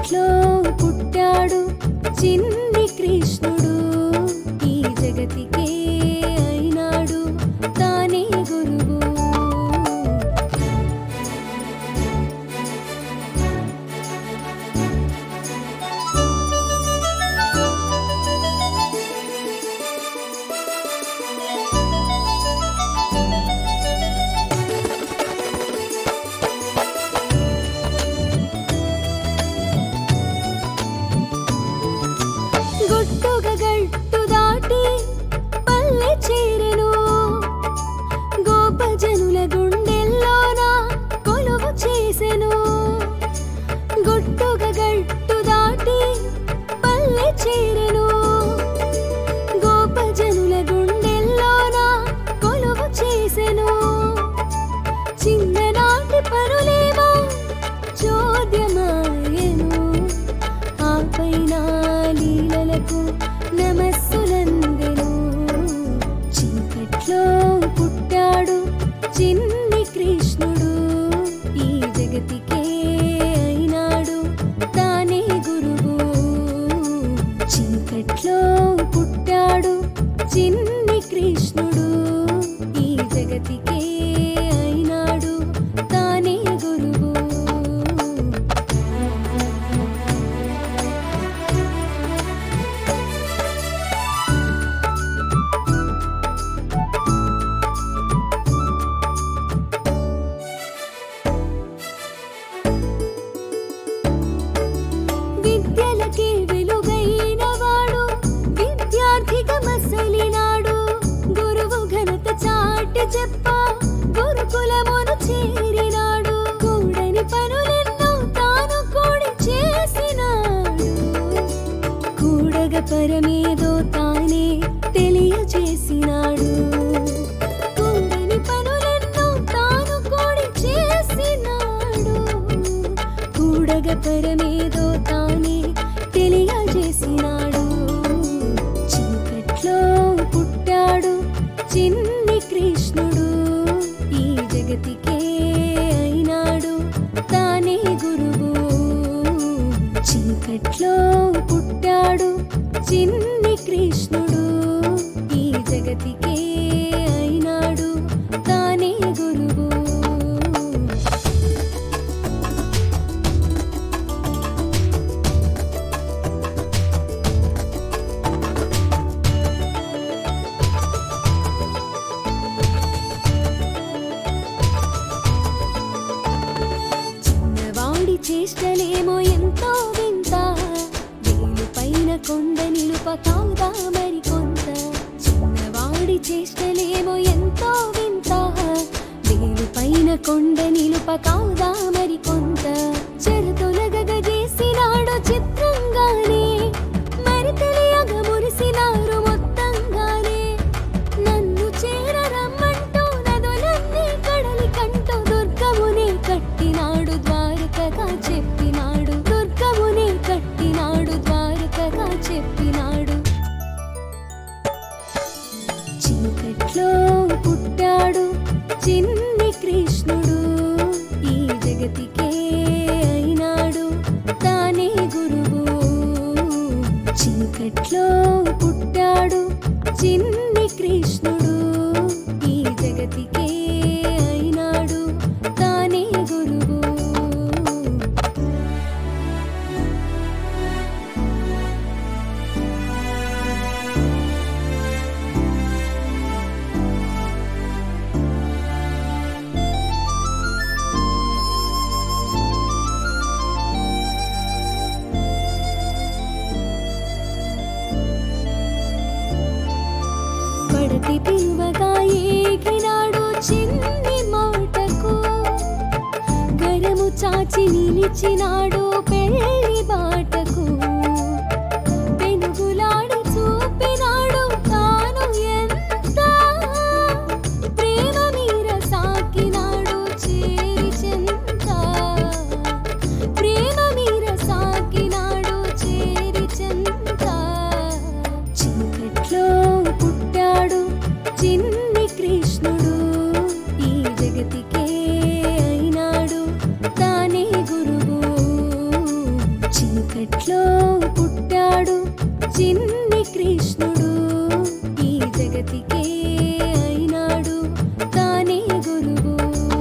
చీకట్లో పుట్టాడు చిన్ని కృష్ణుడు ఈ జగతికే అయినాడు తానే గురువు గుట్టుగ గట్టు దాటి పల్లె చేరెను గోపజనుల గుండెల్లోన కొలువు చేసెను గుట్టుగ గట్టు దాటి పల్లె చేరెను గోపజనుల గుండెల్లోన కొలువు చేసెను చిన్ననాటి పరులేమో చోద్యమాయను ఆ పైన లీలలకు నమస్సులందెను చీకట్లో పుట్టాడు చిన్ని కృష్ణుడు ఈ జగతికే అయినాడు తానే గురువు చీకట్లో పుట్టాడు చిన్ని కృష్ణుడు ఈ జగతికే అయినాడు తానే గురువు విద్యలకే వెలుగైన వాడు విద్యార్థిగా మసలినాడు గురువు ఘనత చాటి చెప్ప గురుకులమును చేరినాడు కూడని పనులెన్నో తాను కూడి చేసినాడు కూడగ పరమేదో తానే తెలియజేసినాడు కూడని పనులెన్నో తాను కూడి చేసినాడు కూడగ పరమేదో తానే తెలియజేసినాడు చీకట్లో పుట్టాడు చిన్ని కృష్ణుడు ఈ జగతికే అయినాడు తానే గురువు చీకట్లో పుట్టాడు చిన్ని కృష్ణుడు ఈ జగతికే అయినాడు తానే గురువు చిన్నవాడి చేష్టలేమో ఎంతో వింత వేలు పైన కొండ నిలుప కావుదా మరి కొంత చిన్నవాడి చేష్టలేమో ఎంతో వింత వేలు పైన కొండ నిలుప కావుదా మరి కొంత చెరతొలగగ చేసినాడు చిత్రంగానే మరి తెలియగ మురిసినారు మొత్తంగానే నన్ను చేరరమ్మంటూ నదులన్నీ కడలి కంటూ దుర్గమునే కట్టినాడు ద్వారకగా చెప్పినాడు దుర్గమునే కట్టినాడు ద్వారకగా చెప్పినాడు చీకట్లో పుట్టాడు చిన్ని కృష్ణుడు ఈ జగతికే అయినాడు తానే గురువు చీకట్లో పుట్టాడు చిన్ని కృష్ణుడు ఈ జగతికే అయినాడు తానే గురువు పడతి పిలువగా ఏగినాడు చిన్ని మాటకు గరము చాచి నిలిచినాడు పెళ్లి బాటకు పెనుగులాడి చూపినాడు తాను ఎంత ప్రేమ మీర సాకినాడు చేరి చెంత ప్రేమ మీర సాకినాడు చేరి చెంత చీకట్లో పుట్టాడు చిన్ని కృష్ణుడు ఈ జగతికే అయినాడు తానే గురువు చీ చీకట్లో పుట్టాడు చిన్ని కృష్ణుడు ఈ జగతికే అయినాడు తానే గురువు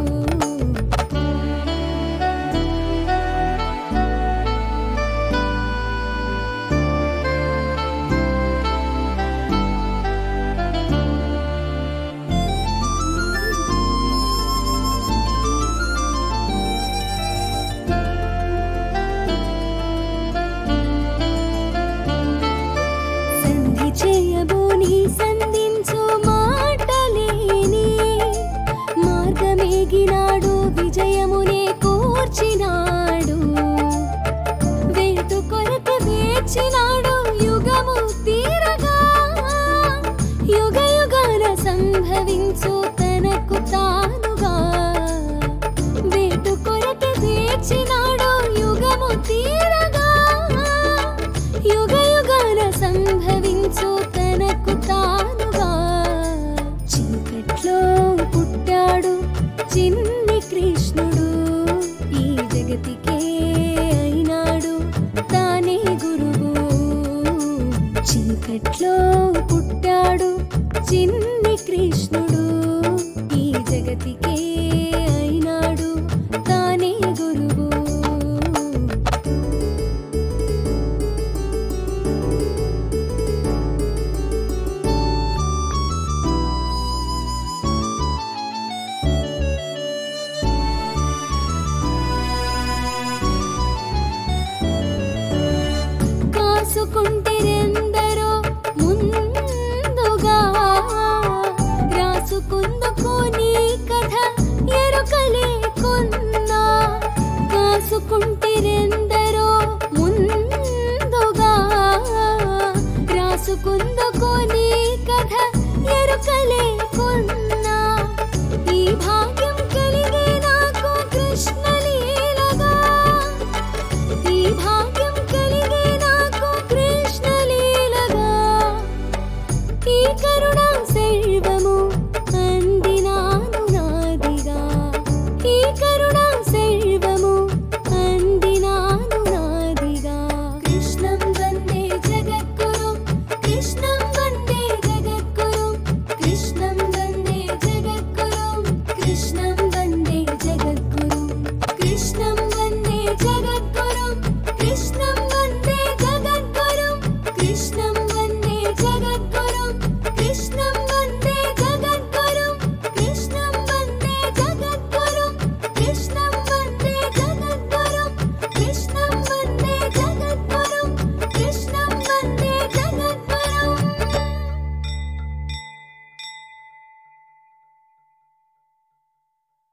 సంధి చేయబోని సంధించు మాటలేని మార్గమేగినాడు విజయమునే కూర్చినాడు వేటు కొరకు వేచినాడు యుగము తీరగా యుగ యుగాన సంభవించు తనకు తానుగా వేటు కొరకు వేచినాడు యుగము తీరగా యుగ యుగాన సంభవించు తనకు తానుగా చీకట్లో పుట్టాడు చిన్ని కృష్ణుడు ఈ జగతికే అయినాడు తానే గురువు చీకట్లో పుట్టాడు చిన్ని